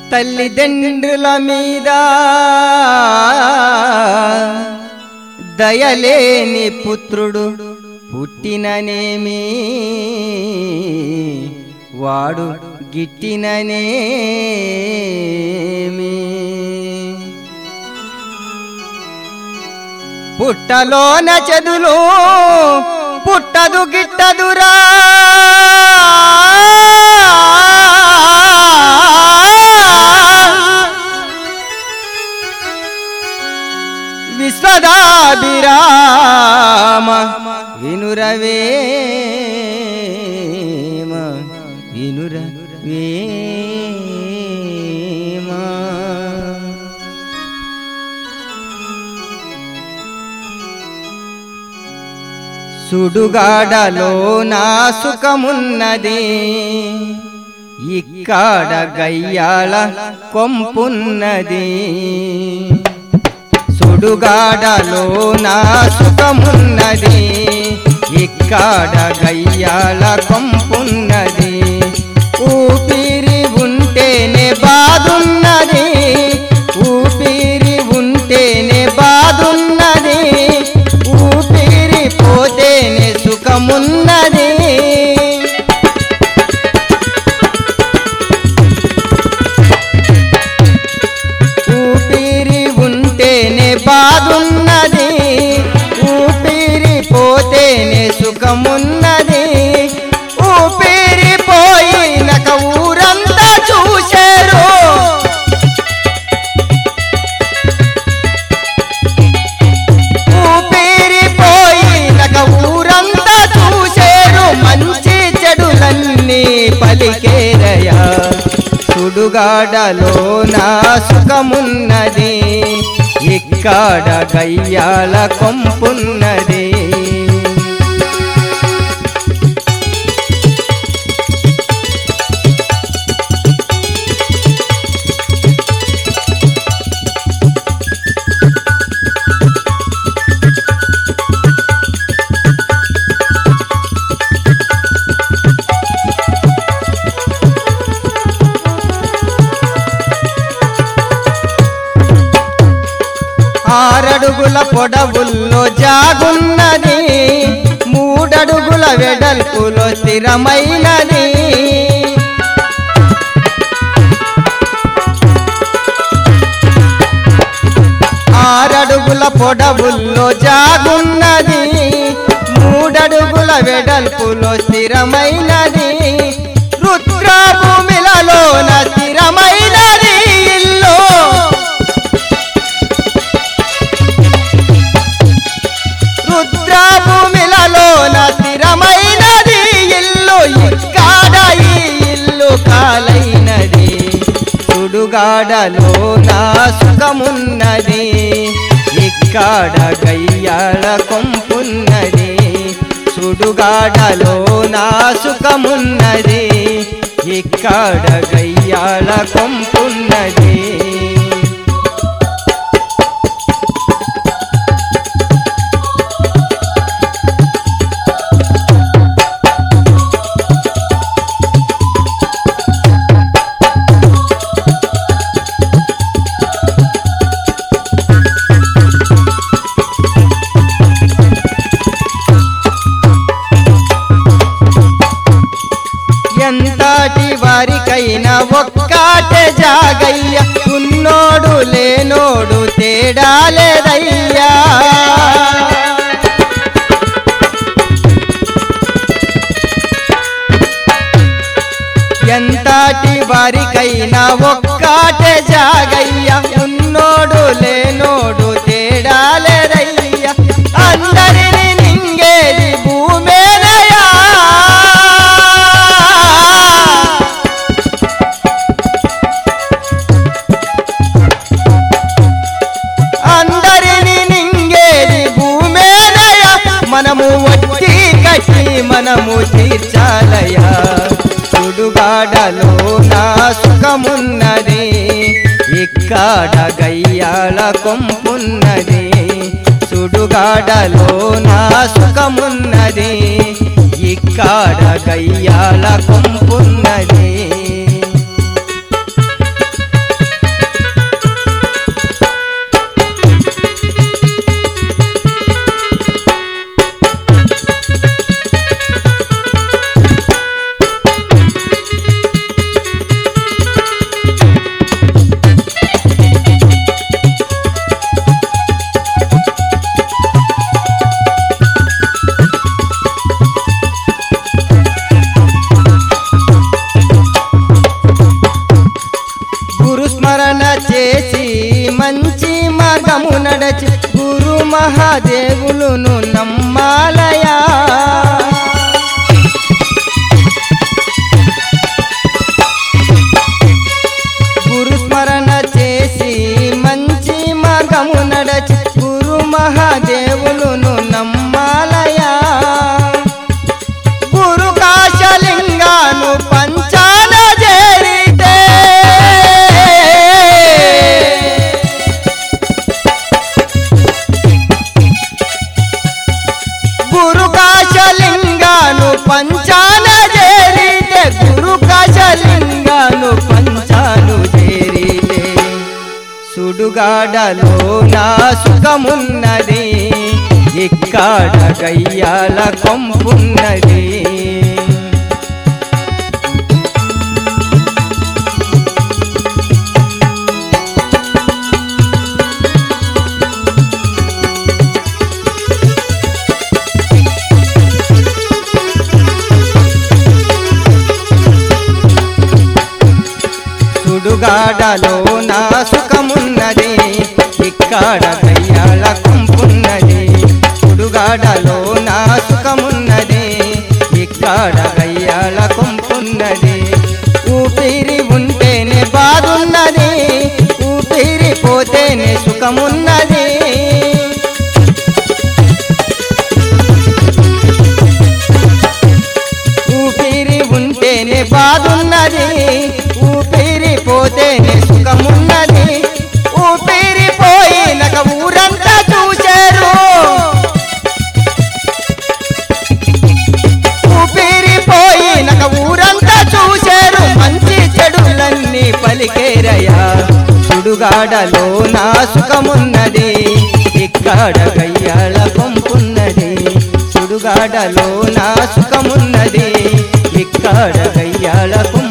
తల్లిదండ్రుల మీద దయలేని పుత్రుడు పుట్టిననేమి వాడు గిట్టిననేమి పుట్టలోన చెదులు పుట్టదు గిట్టదురా విశ్వదాభిరామ వినురవేమ వినురవేమ సుడుగాడలో నా సుఖమున్నది ఇక్కడ గయ్యాల కొంపున్నది సుడుగాడలో నా సుఖమున్నది ఇక్కడ గయ్యాల కొంపున్నది ఊపిరి ఉంటేనే బాదున్నది ఊపిరి ఉంటేనే బాదున్నది ఊపిరి పోతేనే సుఖమున్నది ఊపిరి ఉంటేనే బాదున్నది ఊపిరి పోతేనే సుఖమున్నది ఊపిరి పోయినక ఊరంతా చూశారు ఊపిరి పోయినక ఊరంతా చూశారు మంచి చెడులన్నీ పలికేరయా సుడుగాడలో నా సుఖమున్నది ఇక్కడ గయ్యాల కొంపున్నది ఆరడుగుల పొడవుల్లో జాగున్నది మూడడుగుల వెడల్పులో స్థిరమైనది ఆరడుగుల పొడవుల్లో జాగున్నది మూడడుగుల వెడల్పులో స్థిరమైనది రుద్రభూమిలలోన స్థిరమైనది ఇల్లు రుద్రభూమిలలోన స్థిరమైనది ఇల్లు ఇక్కడ ఈ ఇల్లు కాలైనది సుడుగాడలో నా సుఖమున్నది ఇక్కడ గయ్యాల కొంపున్నది సుడుగాడలో నా సుఖమున్నది ఇక్కడ గయ్యాల కొంపున్నది ఎంతటి వారికైనా ఒక్కటే జాగయ్య ఉన్నోడు లేనోడు తేడా లేదయ్యా ఎంతటి వారికైనా ఒక్కటే జాగయ్య ఉన్నోడు లేనోడు తేడా లేదయ్య అందరిని నింగేది భూమేనయా అందరిని నింగేది భూమేనయ మనము వట్టి కట్టి మనము తీర్చాలయా సుడుగాడలో నా సుఖమున్నది ఇక్కడ గయ్యాల కొంపున్నది సుడుగాడలో నా సుఖమున్నది ఇక్కడ గయ్యాల కొంపున్నది నడచి గురు మహాదేవులును నమ్మాలయా గురు స్మరణ చేసి మంచి మార్గము నడచి గురు మహాదేవులును నమ్మాలయా గురు కాశలింగాను పంచాన చేరితే గురు కాశలింగాను పంచాన చేరితే గురు కాశలింగాను పంచాను చేరితే సుడుగాడలో నా సుఖమున్నది ఇక్కడ గయ్యాల కొంపున్నది సుడుగాడలో నా సుఖమున్నది ఇక్కడ గయ్యాల కొంపున్నది సుడుగాడలో నా సుఖమున్నది ఇక్కడ గయ్యాల కొంపున్నది ఊపిరి ఉంటేనే బాధున్నది ఊపిరి పోతేనే సుఖమున్నది ఊపిరి ఉంటేనే బాధున్నది ఊపిరి పోతేనే సుఖమున్నది ఊపిరి పోయినక ఊరంతా చూశారు ఊపిరి పోయినక ఊరంతా చూశారు మంచి చెడులన్నీ పలికేరయ్యా సుడుగాడలో నా సుఖమున్నది ఇక్కడ గయ్యాల కొంపున్నది సుడుగాడలో నా సుఖమున్నది ఇక్కడ గయ్యాల కొంపు